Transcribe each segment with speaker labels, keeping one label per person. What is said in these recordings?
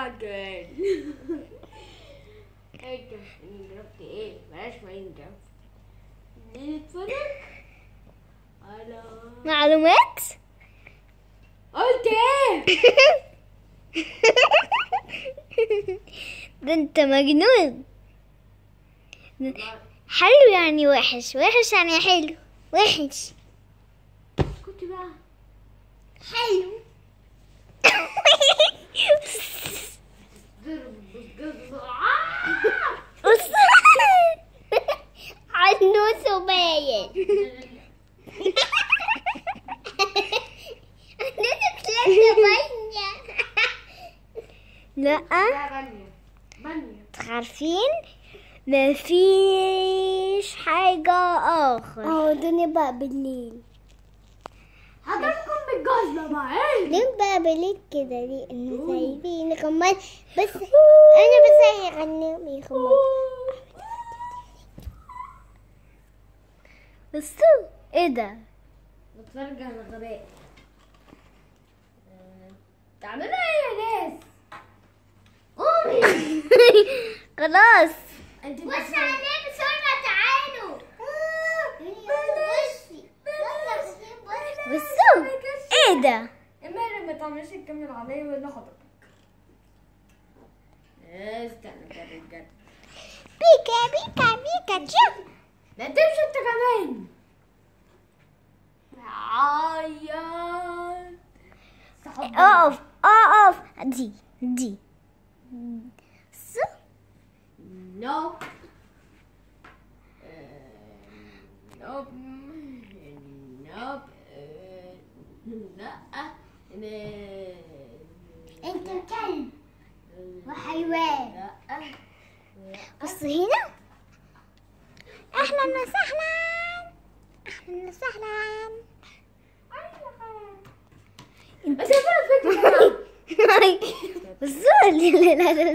Speaker 1: راجل انت ماينكرافت ايه بلاش ماينكرافت نتفرج على
Speaker 2: معلومات
Speaker 1: قلت ايه
Speaker 2: ده انت مجنون حلو يعني وحش وحش يعني حلو وحش
Speaker 1: كنت بقى
Speaker 2: حلو
Speaker 1: ضرب بالجزمة
Speaker 2: بص عنوسه باين عنوسه ثلاثة باينة لا
Speaker 1: لا بنية بنية
Speaker 2: عارفين مفيش حاجة آخر اه الدنيا بقى بالليل
Speaker 1: هضربكم بالجزمة بقى ايه
Speaker 2: ليه بقى بالليل كده ليه احنا سايبين كمان بس انا بس هيغني كمان بس ايه ده
Speaker 1: بتفرج على غباء تعملوا ايه يا ناس قومي
Speaker 2: خلاص
Speaker 1: انت
Speaker 2: بص عليه بسرعة تعالوا بصي بصوا ايه ده
Speaker 1: امال ما تعملش الكاميرا عليا ولا حضرتك استنى يا رجاله
Speaker 2: بيكا بيكا بيكا تشو
Speaker 1: لا تمشي انت كمان عيط صحاب
Speaker 2: اقف اقف دي دي سو
Speaker 1: نو نوب نوب لا
Speaker 2: انت كلب وحيوان
Speaker 1: لا
Speaker 2: بص هنا اهلا وسهلا اهلا وسهلا
Speaker 1: بس يا فكرة
Speaker 2: بصوا لا لا لا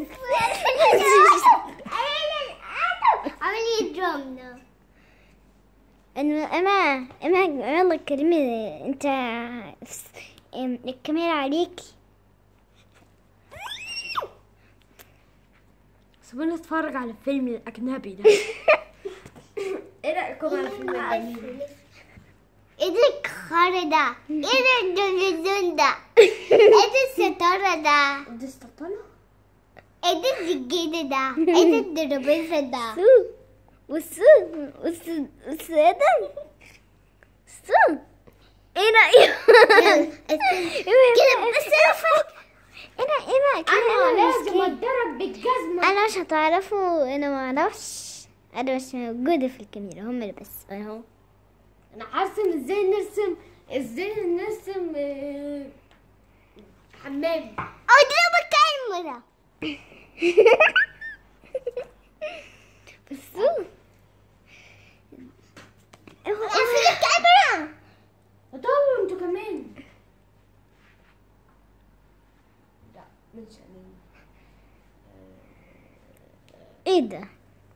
Speaker 2: عملي درامنا انا اما اما يلا كلمي انت ام- الكاميرا عليكي
Speaker 1: سيبونا نتفرج على الفيلم الأجنبي ده ايه رأيكم على الفيلم الأجنبي؟
Speaker 2: ايه ده الخر ده ايه ده التلفزيون ده ايه ده الستارة ده
Speaker 1: دي استطالة؟
Speaker 2: ايه ده السجادة ده ايه ده الترابيزة ده بصوا بصوا بصوا ايه ده بصوا ايه رأيك كده بس انا انا
Speaker 1: أنا لازم
Speaker 2: كده
Speaker 1: أتضرب بالجزمة
Speaker 2: انا مش هتعرفوا انا ما اعرفش انا مش موجودة في الكاميرا هم اللي بس انا اهو
Speaker 1: أنا هرسم ازاي نرسم ازاي نرسم آه، حمام
Speaker 2: اضرب الكاميرا بصوا اقفل الكاميرا
Speaker 1: طولوا انتوا كمان لا مش أنا
Speaker 2: ايه ده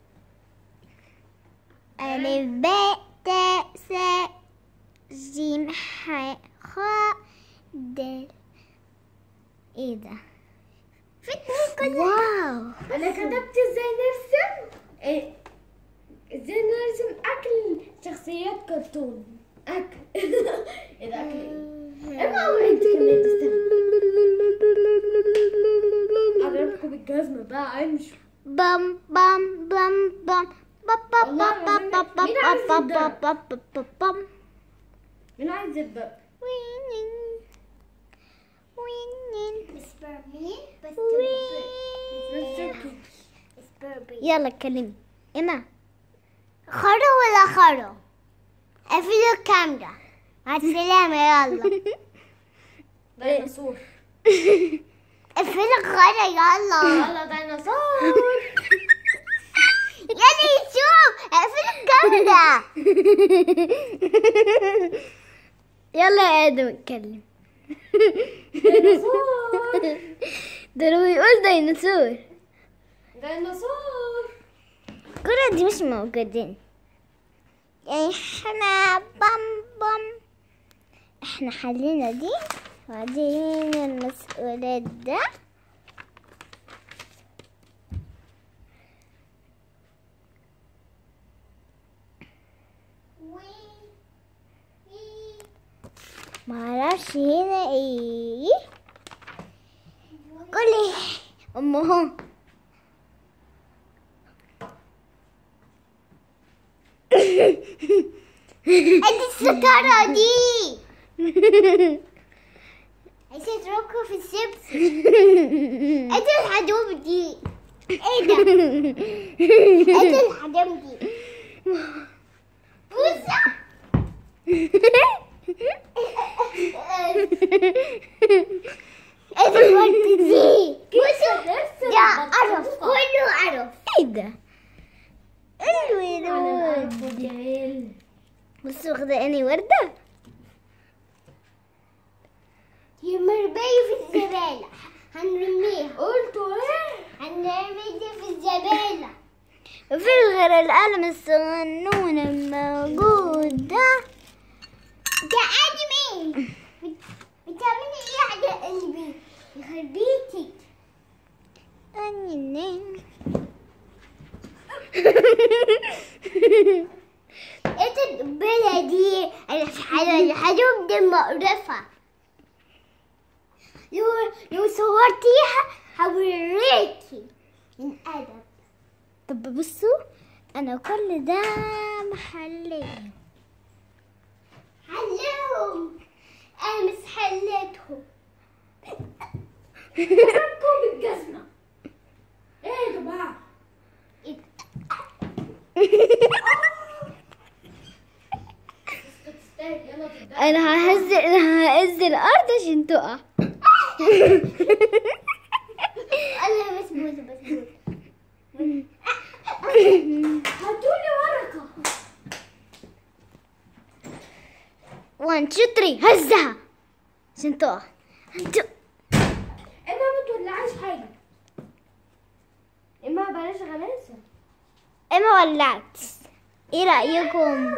Speaker 2: ألف باء تاء ساء جيم حاء خاء دال ايه ده واو
Speaker 1: انا كتبت ازاي نرسم إيه؟ ازاي نرسم اكل شخصيات كرتون اكل ايه ده اكل ايه اما اقول انت كمان استنى اضربكم بالجزمه بقى امشوا
Speaker 2: بام بام بام بام بام بام بام بام بام
Speaker 1: مين عايز
Speaker 2: بام
Speaker 1: يتضرب؟
Speaker 2: بام بام بام بام
Speaker 1: مين عايز يبدا
Speaker 2: وينين وينين
Speaker 1: بس شكرا
Speaker 2: يلا اتكلمي ايما خرو ولا خرو قفلوا الكاميرا مع السلامة يلا
Speaker 1: ديناصور
Speaker 2: قفلوا الخرا يلا
Speaker 1: يلا ديناصور
Speaker 2: يلا يشوف قفلوا الكاميرا يلا يا ادم اتكلم
Speaker 1: ديناصور
Speaker 2: ده لو يقول ديناصور
Speaker 1: ديناصور
Speaker 2: الكرة دي مش موجودين يعني احنا بام بام احنا حلينا دي وبعدين المسؤولات ده معرفش هنا ايه قولي امه ادي الستارة دي عايزة اتركه في الشيبس ادي الحدوم دي ايه ده ادي الحدوم دي بوسة ادي الورد دي بوسة ده قرف كله قرف ايه ده الورود
Speaker 1: جميل
Speaker 2: بص واخدة اني وردة هي مرمية في الزبالة هنرميها
Speaker 1: قلتوا ايه؟
Speaker 2: هنرميها في الزبالة في غير القلم الصغنون الموجودة ده أنمي بتعملي ايه على قلبي يخربيتي أنمي ايه الدبلة دي الحجم دي مقرفة لو لو صورتيها هوريكي الأدب طب بصوا أنا كل ده محلي حلهم أنا مش حليتهم
Speaker 1: ضربكم بالجزمة ايه يا جماعة؟ تستاهل يلا تبدأ
Speaker 2: انا ههز انا ههز الارض عشان تقع انا بس بوز بس بوز
Speaker 1: هاتولي ورقة
Speaker 2: 1 2 3 هزها عشان تقع هنت-
Speaker 1: اما ما تولعيش حاجة اما بلاش غلاسة
Speaker 2: اما ولعت ايه رايكم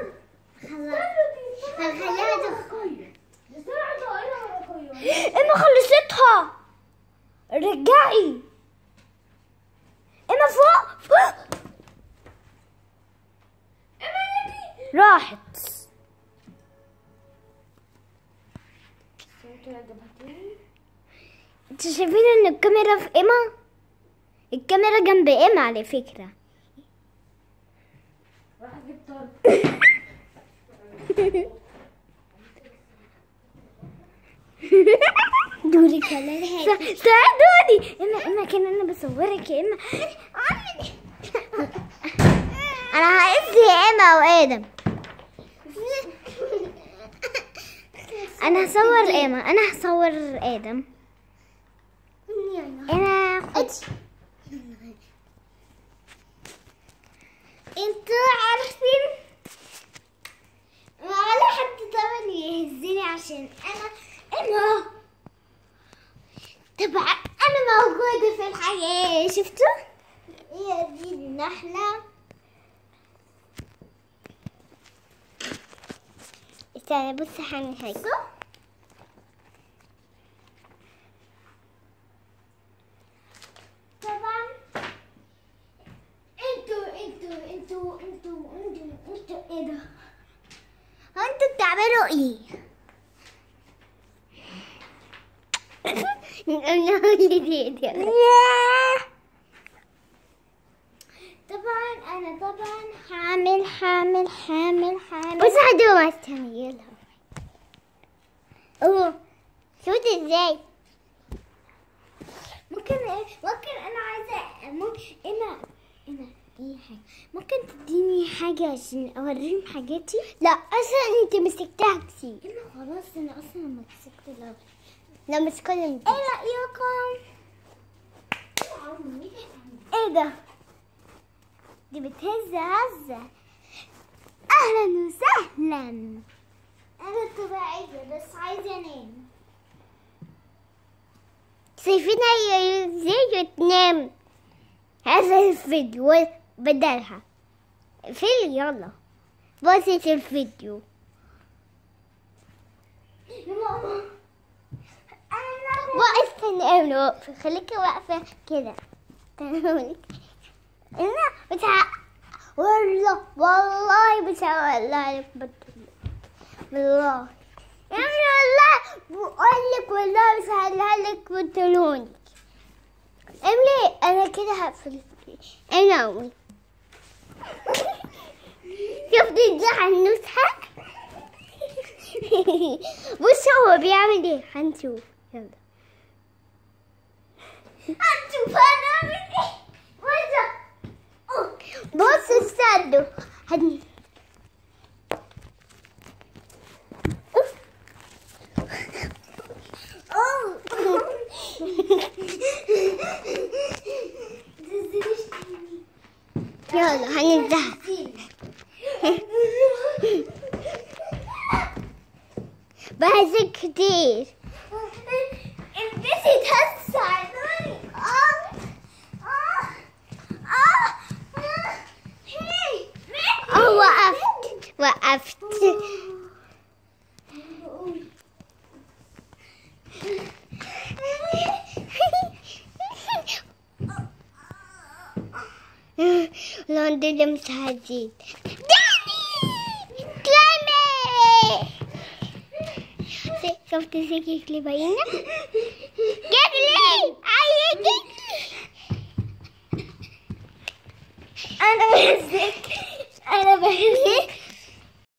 Speaker 1: هنخليها تخيل بسرعة طائرة ورقية
Speaker 2: اما خلصتها رجعي اما فوق فوق
Speaker 1: اما يدي
Speaker 2: راحت انتوا شايفين ان الكاميرا في اما الكاميرا جنب اما على فكره
Speaker 1: راح اجيب طرد
Speaker 2: دوري كمان ساعدوني اما اما كان انا بصورك يا اما انا هقف يا اما وادم انا هصور ايما انا هصور ادم انا خد انتوا عارفين ولا حد طبعا يهزني عشان انا انا طبعا انا موجودة في الحياة شفتوا هي دي النحلة استنى بص هعمل حاجة طبعا
Speaker 1: انتوا انتوا انتوا انتوا انتوا انتوا ايه ده؟
Speaker 2: انتوا بتعملوا ايه؟ طبعا انا طبعا حامل حامل حامل حامل بس هدوم استعملها اوه شوت ازاي ممكن ممكن انا عايزه ممكن انا انا ايه حاجه ممكن تديني حاجه عشان اوريهم حاجاتي لا اصلا انت مسكتها كتير انا خلاص انا اصلا مسكت الاول لا مسكت انت ايه رايكم ايه ده دي بتهز هزه اهلا وسهلا انا طبيعيه بس عايزه انام شايفين هي ازاي تنام هذا الفيديو بدلها فيل يلا بصت الفيديو
Speaker 1: يا ماما
Speaker 2: واقفة انا واقفة خليكي واقفة كده تمام انا بتاع والله والله بتاع والله بالله والله يعني والله بقول لك والله بسهلها لك بنطلونك املي انا كده هقفل انا اقوم شفتي دي هنوسها بص هو بيعمل ايه هنشوف يلا هنشوف هنعمل ايه بص بص استنوا هن يلا هننزل بهزك كتير البسي تهزع اه وقفت وقفت لندن مساعدين داني كلامي شفت زيك اللي باينة جدلي عاية جدلي أنا بهزك أنا بهزك